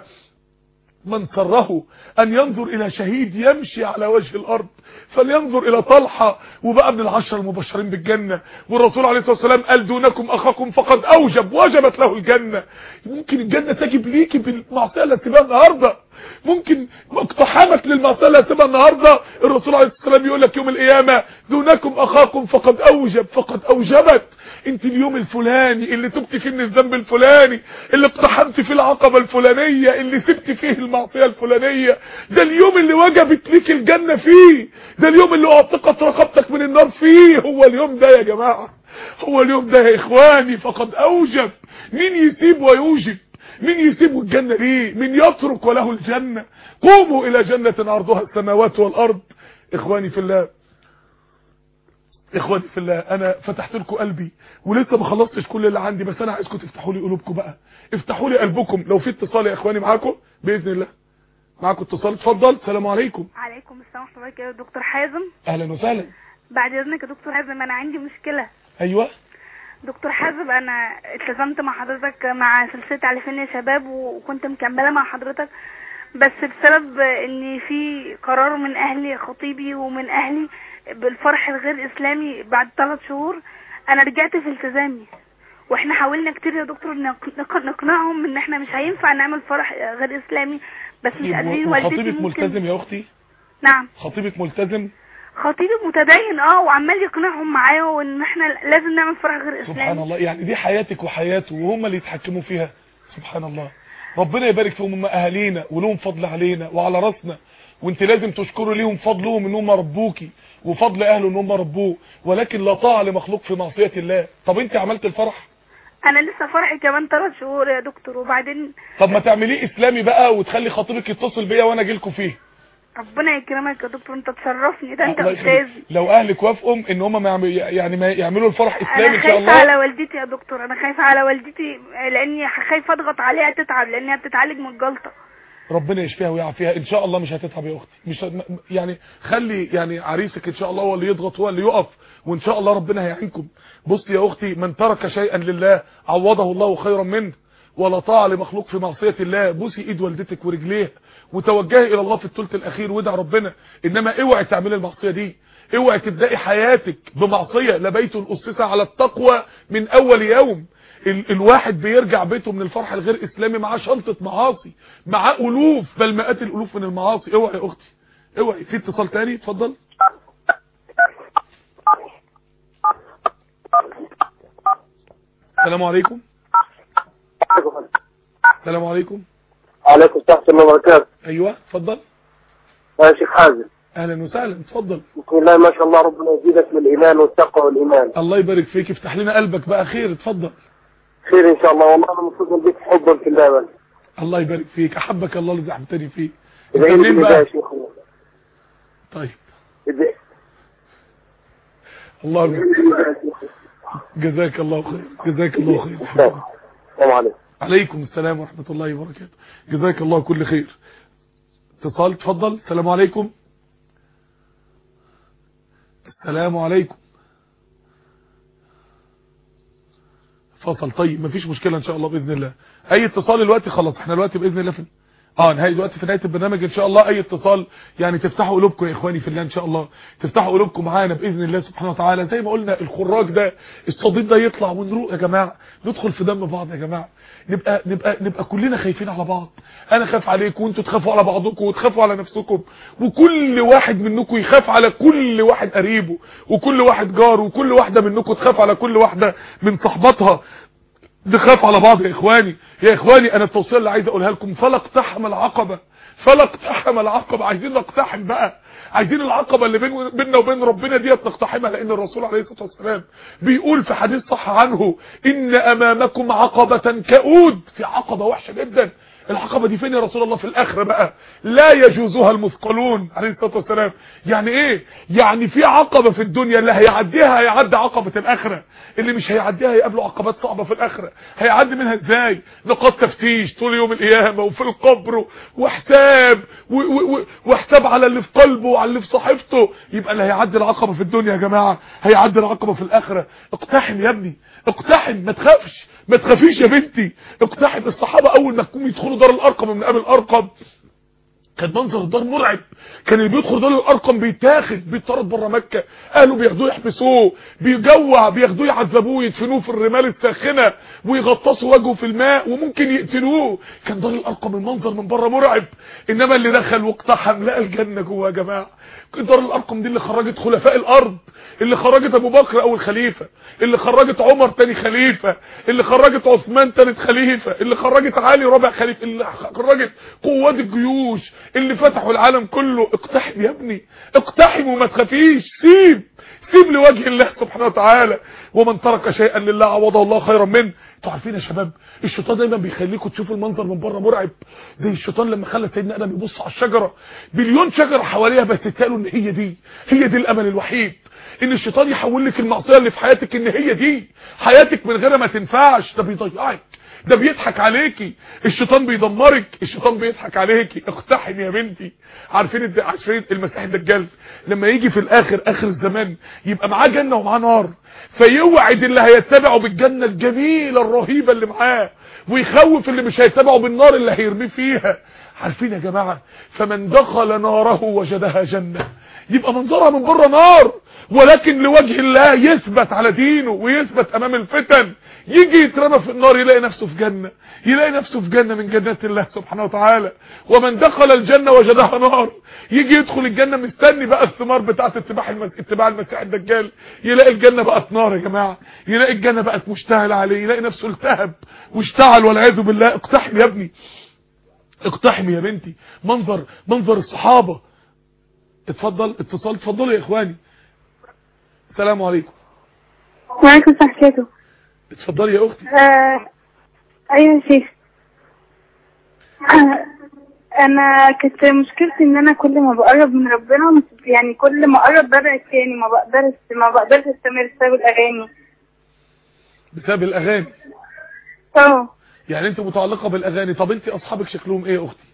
من سره أن ينظر إلى شهيد يمشي على وجه الأرض فلينظر إلى طلحة وبقى من العشر المبشرين بالجنة والرسول عليه الصلاة والسلام قال دونكم أخاكم فقد أوجب وجبت له الجنة ممكن الجنة تجب ليكي بالمعصية اللي هتسيبها النهاردة ممكن اقتحامك للمعصية اللي هتسيبها النهاردة الرسول عليه الصلاة والسلام يقول لك يوم القيامة دونكم أخاكم فقد أوجب فقد أوجبت انت اليوم الفلاني اللي تبت فيه من الذنب الفلاني اللي اقتحمت فيه العقبة الفلانية اللي سبت فيه المعصية الفلانية ده اليوم اللي وجبت ليك الجنة فيه ده اليوم اللي اعتقت رقبتك من النار فيه هو اليوم ده يا جماعة هو اليوم ده يا اخواني فقد اوجب مين يسيب ويوجب مين يسيب الجنة ليه مين يترك وله الجنة قوموا الى جنة عرضها السماوات والارض اخواني في الله اخواني في الله انا فتحت لكم قلبي ولسه ما خلصتش كل اللي عندي بس انا عايزكم تفتحوا لي قلوبكم بقى افتحوا لي قلبكم لو في اتصال يا اخواني معاكم باذن الله معاكم اتصال اتفضل السلام عليكم عليكم السلام ورحمة الله وبركاته دكتور حازم اهلا وسهلا بعد اذنك يا دكتور حازم انا عندي مشكلة ايوه دكتور حازم انا التزمت مع حضرتك مع سلسلة عارفين يا شباب وكنت مكملة مع حضرتك بس بسبب ان في قرار من اهلي خطيبي ومن اهلي بالفرح الغير اسلامي بعد ثلاث شهور انا رجعت في التزامي واحنا حاولنا كتير يا دكتور نق- نق- نقنعهم ان احنا مش هينفع نعمل فرح غير اسلامي بس مش قادرين والدتي خطيبك ممكن ملتزم يا اختي نعم خطيبك ملتزم خطيبي متدين اه وعمال يقنعهم معايا وان احنا لازم نعمل فرح غير سبحان اسلامي الله يعني دي حياتك وحياته وهم اللي يتحكموا فيها سبحان الله ربنا يبارك فيهم هم اهالينا ولهم فضل علينا وعلى راسنا وانت لازم تشكروا ليهم فضلهم ان هم ربوكي وفضل اهله ان هم ربوه ولكن لا طاعه لمخلوق في معصيه الله طب انت عملت الفرح انا لسه فرحي كمان ثلاث شهور يا دكتور وبعدين طب ما تعمليه اسلامي بقى وتخلي خطيبك يتصل بيا وانا اجي لكم فيه ربنا يكرمك يا دكتور انت تشرفني ده انت الله يخليك. استاذي لو اهلك وافقوا ان هم ما يعمل يعني ما يعملوا الفرح اسلامي انا ان شاء خايفه الله على والدتي يا دكتور انا خايفه على والدتي لاني خايفه اضغط عليها تتعب لانها بتتعالج من الجلطه ربنا يشفيها ويعافيها ان شاء الله مش هتتعب يا اختي مش م- يعني خلي يعني عريسك ان شاء الله هو اللي يضغط هو اللي يقف وان شاء الله ربنا هيعينكم بص يا اختي من ترك شيئا لله عوضه الله خيرا منه ولا طاعه لمخلوق في معصيه الله بوسي ايد والدتك ورجليها وتوجهي الى الله في الثلث الاخير وادعي ربنا انما اوعي تعملي المعصيه دي اوعي تبداي حياتك بمعصيه لبيت اسس على التقوى من اول يوم ال الواحد بيرجع بيته من الفرح الغير اسلامي معاه شنطه معاصي معاه الوف بل مئات الالوف من المعاصي اوعي يا اختي اوعي في اتصال تاني اتفضل السلام عليكم السلام عليكم عليكم السلام ورحمة الله وبركاته ايوه اتفضل يا شيخ حازم اهلا وسهلا اتفضل بسم الله ما شاء الله ربنا يزيدك من الإيمان والتقوى والإيمان الله يبارك فيك افتح لنا قلبك بقى خير اتفضل خير إن شاء الله والله أنا متصل بك حبا في الله بس الله يبارك فيك احبك الله اللي احبتني فيه انت ادعي لي منين بالله يا بقى شيخ طيب ادعي الله لي بالله يا شيخ. جزاك الله خير جزاك الله خير السلام عليكم عليكم السلام ورحمة الله وبركاته جزاك الله كل خير اتصال اتفضل السلام عليكم السلام عليكم فصل طيب مفيش مشكلة ان شاء الله بإذن الله اي اتصال الوقت خلاص احنا الوقت بإذن الله في اه نهاية دلوقتي في نهاية البرنامج ان شاء الله اي اتصال يعني تفتحوا قلوبكم يا اخواني في الله ان شاء الله تفتحوا قلوبكم معانا باذن الله سبحانه وتعالى زي ما قلنا الخراج ده الصديد ده يطلع ونروق يا جماعه ندخل في دم بعض يا جماعه نبقى نبقى نبقى كلنا خايفين على بعض انا خايف عليكم وانتوا تخافوا على بعضكم وتخافوا على نفسكم وكل واحد منكم يخاف على كل واحد قريبه وكل واحد جاره وكل واحده منكم تخاف على كل واحده من صحباتها نخاف على بعض يا اخواني يا اخواني انا التوصيه اللي عايز اقولها لكم فلا اقتحم العقبه فلا اقتحم العقبه عايزين نقتحم بقى عايزين العقبه اللي بين بيننا وبين ربنا ديت نقتحمها لان الرسول عليه الصلاه والسلام بيقول في حديث صح عنه ان امامكم عقبه كؤود في عقبه وحشه جدا العقبه دي فين يا رسول الله في الاخره بقى لا يجوزها المثقلون عليه الصلاه والسلام يعني ايه يعني في عقبه في الدنيا اللي هيعديها هيعدي عقبه الاخره اللي مش هيعديها هيقابله عقبات صعبه في الاخره هيعدي منها ازاي نقاط تفتيش طول يوم القيامه وفي القبر وحساب و- و- و- وحساب على اللي في قلبه وعلى اللي في صحيفته يبقى اللي هيعدي العقبه في الدنيا يا جماعه هيعدي العقبه في الاخره اقتحم يا ابني اقتحم ما تخافش ما تخافيش يا بنتي اقتحم الصحابه اول ما تكونوا يدخلوا دار الارقم من قبل الارقم كان منظر الدار مرعب كان اللي بيدخل دار الارقم بيتاخد بيطرد بره مكه اهله بياخدوه يحبسوه بيجوع بياخدوه يعذبوه يدفنوه في الرمال الساخنه ويغطسوا وجهه في الماء وممكن يقتلوه كان دار الارقم المنظر من بره مرعب انما اللي دخل واقتحم لقى الجنه جوه يا جماعه دار الارقم دي اللي خرجت خلفاء الارض اللي خرجت ابو بكر اول خليفه اللي خرجت عمر تاني خليفه اللي خرجت عثمان تالت خليفه اللي خرجت علي رابع خليفه اللي خرجت قوات الجيوش اللي فتحوا العالم كله اقتحم يا ابني اقتحم وما تخافيش سيب سيب لوجه الله سبحانه وتعالى ومن ترك شيئا لله عوضه الله خيرا منه انتوا عارفين يا شباب الشيطان دايما بيخليكم تشوفوا المنظر من بره مرعب زي الشيطان لما خلى سيدنا ادم يبص على الشجره بليون شجره حواليها بس اتقالوا ان هي دي هي دي الامل الوحيد ان الشيطان يحول لك المعصيه اللي في حياتك ان هي دي حياتك من غيرها ما تنفعش ده بيضيعك ده بيضحك عليكي الشيطان بيدمرك الشيطان بيضحك عليكي اقتحم يا بنتي عارفين الد... عارفين المسيح الدجال لما يجي في الاخر اخر الزمان يبقى معاه جنه ومعاه نار فيوعد اللي هيتبعه بالجنه الجميله الرهيبه اللي معاه ويخوف اللي مش هيتبعه بالنار اللي هيرميه فيها عارفين يا جماعه فمن دخل ناره وجدها جنه يبقى منظرها من بره نار ولكن لوجه الله يثبت على دينه ويثبت امام الفتن يجي يترمى في النار يلاقي نفسه في جنة يلاقي نفسه في جنة من جنات الله سبحانه وتعالى ومن دخل الجنة وجدها نار يجي يدخل الجنة مستني بقى الثمار بتاعه اتباع المس... اتباع المسيح الدجال يلاقي الجنة بقت نار يا جماعة يلاقي الجنة بقت مشتعلة عليه يلاقي نفسه التهب واشتعل والعياذ بالله اقتحم يا ابني اقتحم يا بنتي منظر منظر الصحابة اتفضل اتصال اتفضلوا يا اخواني السلام عليكم وعليكم السلام ورحمة اتفضلي يا اختي آه ايوه يا شيخ آه انا كنت مشكلتي ان انا كل ما بقرب من ربنا مش- يعني كل ما اقرب ببعد تاني ما بقدرش ما بقدرش استمر بسبب الاغاني بسبب الاغاني اه يعني انت متعلقه بالاغاني طب انت اصحابك شكلهم ايه يا اختي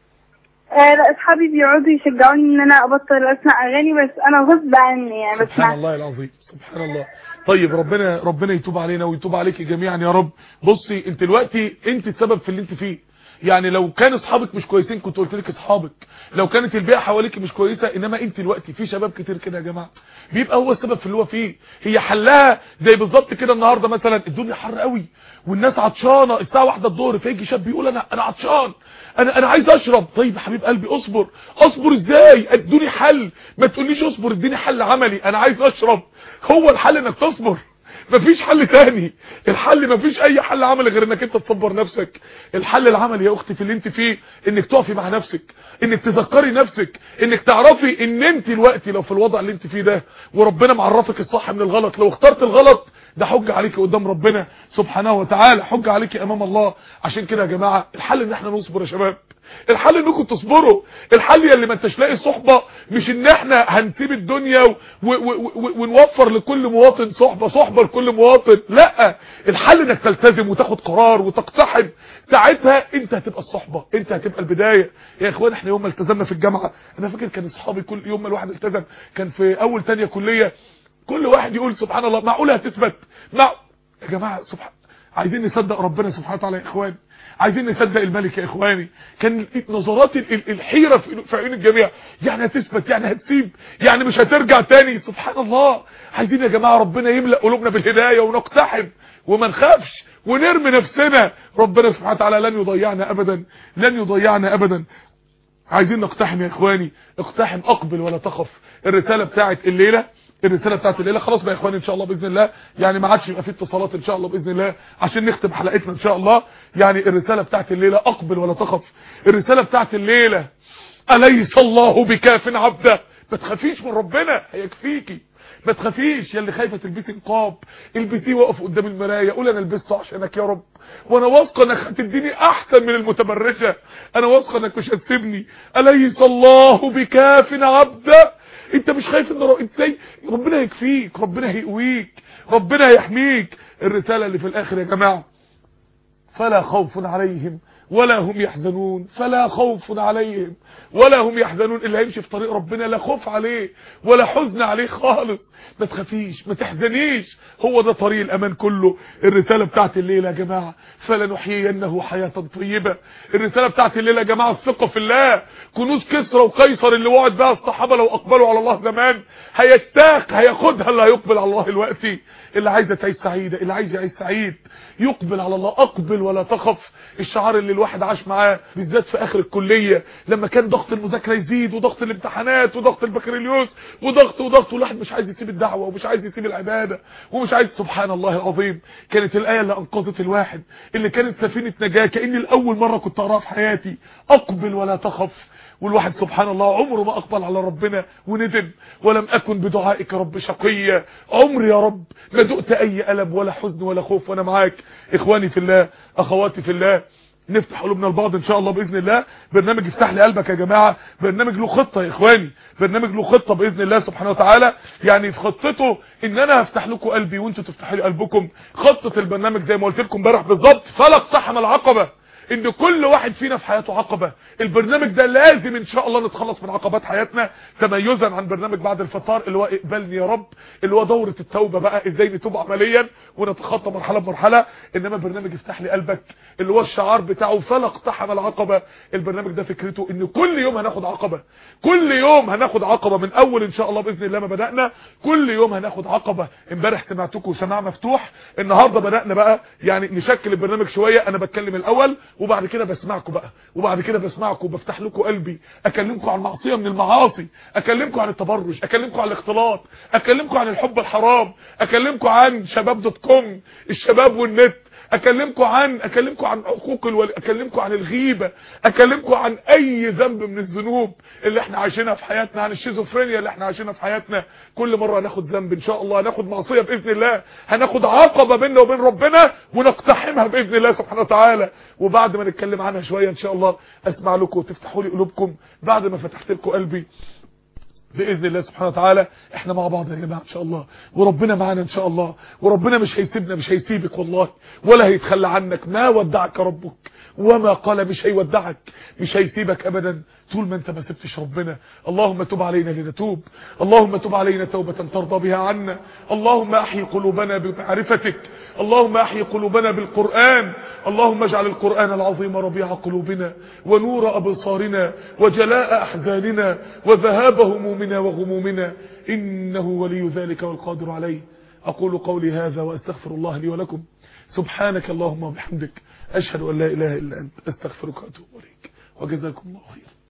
آه، لا اصحابي بيقعدوا يشجعوني ان انا ابطل اسمع اغاني بس انا غصب عني يعني سبحان بسمع الله العظيم سبحان الله طيب ربنا ربنا يتوب علينا ويتوب عليك جميعا يا رب بصي انت دلوقتي انت السبب في اللي انت فيه يعني لو كان اصحابك مش كويسين كنت قلت لك اصحابك لو كانت البيئه حواليك مش كويسه انما انت دلوقتي في شباب كتير كده يا جماعه بيبقى هو السبب في اللي هو فيه هي حلها زي بالظبط كده النهارده مثلا الدنيا حر قوي والناس عطشانه الساعه واحدة الظهر فيجي شاب يقول انا انا عطشان انا انا عايز اشرب طيب يا حبيب قلبي اصبر اصبر ازاي ادوني حل ما تقوليش اصبر اديني حل عملي انا عايز اشرب هو الحل انك تصبر مفيش حل تاني الحل مفيش اي حل عملي غير انك انت تصبر نفسك الحل العملي يا اختي في اللي انت فيه انك تقفي مع نفسك انك تذكري نفسك انك تعرفي ان انت دلوقتي لو في الوضع اللي انت فيه ده وربنا معرفك الصح من الغلط لو اخترت الغلط ده حجه عليك قدام ربنا سبحانه وتعالى حجه عليك امام الله عشان كده يا جماعه الحل ان احنا نصبر يا شباب الحل انكم تصبروا الحل يا اللي ما انتش لاقي صحبه مش ان احنا هنسيب الدنيا و و و و ونوفر لكل مواطن صحبه صحبه لكل مواطن لا الحل انك تلتزم وتاخد قرار وتقتحم ساعتها انت هتبقى الصحبه انت هتبقى البدايه يا اخوان احنا يوم ما التزمنا في الجامعه انا فاكر كان اصحابي كل يوم ما الواحد التزم كان في اول تانية كليه كل واحد يقول سبحان الله معقوله هتثبت مع يا جماعه سبحان عايزين نصدق ربنا سبحانه وتعالى يا اخواني عايزين نصدق الملك يا اخواني كان نظرات ال- ال- الحيره في في عيون الجميع يعني هتثبت يعني هتسيب يعني مش هترجع تاني سبحان الله عايزين يا جماعه ربنا يملا قلوبنا بالهدايه ونقتحم وما نخافش ونرمي نفسنا ربنا سبحانه وتعالى لن يضيعنا ابدا لن يضيعنا ابدا عايزين نقتحم يا اخواني اقتحم اقبل ولا تخف الرساله بتاعت الليله الرساله بتاعت الليله خلاص بقى يا اخواني ان شاء الله باذن الله يعني ما عادش يبقى في اتصالات ان شاء الله باذن الله عشان نختم حلقتنا ان شاء الله يعني الرساله بتاعت الليله اقبل ولا تخف الرساله بتاعت الليله اليس الله بكاف عبده ما تخافيش من ربنا هيكفيكي ما تخافيش يا اللي خايفه تلبسي نقاب البسيه وقف قدام المرايه قول انا لبسته عشانك يا رب وانا واثقه انك هتديني احسن من المتبرجه انا واثقه انك مش هتسيبني اليس الله بكاف عبده انت مش خايف ان ر- ازاي ربنا يكفيك ربنا هيقويك ربنا هيحميك الرساله اللي في الاخر يا جماعه فلا خوف عليهم ولا هم يحزنون فلا خوف عليهم ولا هم يحزنون اللي هيمشي في طريق ربنا لا خوف عليه ولا حزن عليه خالص ما تخافيش ما تحزنيش هو ده طريق الامان كله الرساله بتاعت الليله يا جماعه فلنحيينه حياه طيبه الرساله بتاعت الليله يا جماعه الثقه في الله كنوز كسرى وقيصر اللي وعد بها الصحابه لو اقبلوا على الله زمان هيتاق هياخدها اللي هيقبل على الله الوقتي اللي عايزه تعيش سعيده اللي عايز يعيش سعيد يقبل على الله اقبل ولا تخف الشعار اللي الواحد عاش معاه بالذات في اخر الكليه لما كان ضغط المذاكره يزيد وضغط الامتحانات وضغط البكالوريوس وضغط وضغط والواحد مش عايز يسيب الدعوه ومش عايز يسيب العباده ومش عايز سبحان الله العظيم كانت الايه اللي انقذت الواحد اللي كانت سفينه نجاه كاني لاول مره كنت اقراها في حياتي اقبل ولا تخف والواحد سبحان الله عمره ما اقبل على ربنا وندم ولم اكن بدعائك رب شقيا عمري يا رب ما دقت اي الم ولا حزن ولا خوف وانا معاك اخواني في الله اخواتي في الله نفتح قلوبنا لبعض ان شاء الله باذن الله برنامج افتح لي قلبك يا جماعه برنامج له خطه يا اخواني برنامج له خطه باذن الله سبحانه وتعالى يعني في خطته ان انا هفتح لكم قلبي وانتوا تفتحوا لي قلبكم خطه البرنامج زي ما قلت لكم امبارح بالظبط فلا اقتحم العقبه ان كل واحد فينا في حياته عقبة البرنامج ده لازم ان شاء الله نتخلص من عقبات حياتنا تميزا عن برنامج بعد الفطار اللي هو اقبلني يا رب اللي هو دورة التوبة بقى ازاي نتوب عمليا ونتخطى مرحلة بمرحلة انما برنامج افتح لي قلبك اللي هو الشعار بتاعه فلا اقتحم العقبة البرنامج ده فكرته ان كل يوم هناخد عقبة كل يوم هناخد عقبة من اول ان شاء الله باذن الله ما بدأنا كل يوم هناخد عقبة امبارح سمعتكم سماع مفتوح النهارده بدأنا بقى يعني نشكل البرنامج شوية انا بتكلم الاول وبعد كده بسمعكم بقى وبعد كده بسمعكم وبفتح لكم قلبي اكلمكم عن معصيه من المعاصي اكلمكم عن التبرج اكلمكم عن الاختلاط اكلمكم عن الحب الحرام اكلمكم عن شباب دوت كوم الشباب والنت اكلمكم عن اكلمكم عن حقوق الولي اكلمكم عن الغيبه اكلمكم عن اي ذنب من الذنوب اللي احنا عايشينها في حياتنا عن الشيزوفرينيا اللي احنا عايشينها في حياتنا كل مره هناخد ذنب ان شاء الله هناخد معصيه باذن الله هناخد عقبه بيننا وبين ربنا ونقتحمها باذن الله سبحانه وتعالى وبعد ما نتكلم عنها شويه ان شاء الله اسمع لكم وتفتحوا لي قلوبكم بعد ما فتحت لكم قلبي باذن الله سبحانه وتعالى احنا مع بعض يا جماعه ان شاء الله وربنا معانا ان شاء الله وربنا مش هيسيبنا مش هيسيبك والله ولا هيتخلى عنك ما ودعك ربك وما قال مش هيودعك مش هيسيبك ابدا طول ما انت ما سبتش ربنا اللهم تب علينا لنتوب اللهم تب علينا توبه ترضى بها عنا اللهم احيي قلوبنا بمعرفتك اللهم احيي قلوبنا بالقران اللهم اجعل القران العظيم ربيع قلوبنا ونور ابصارنا وجلاء احزاننا وذهاب همومنا وغمومنا انه ولي ذلك والقادر عليه اقول قولي هذا واستغفر الله لي ولكم سبحانك اللهم وبحمدك اشهد ان لا اله الا انت استغفرك واتوب اليك وجزاكم الله خيرا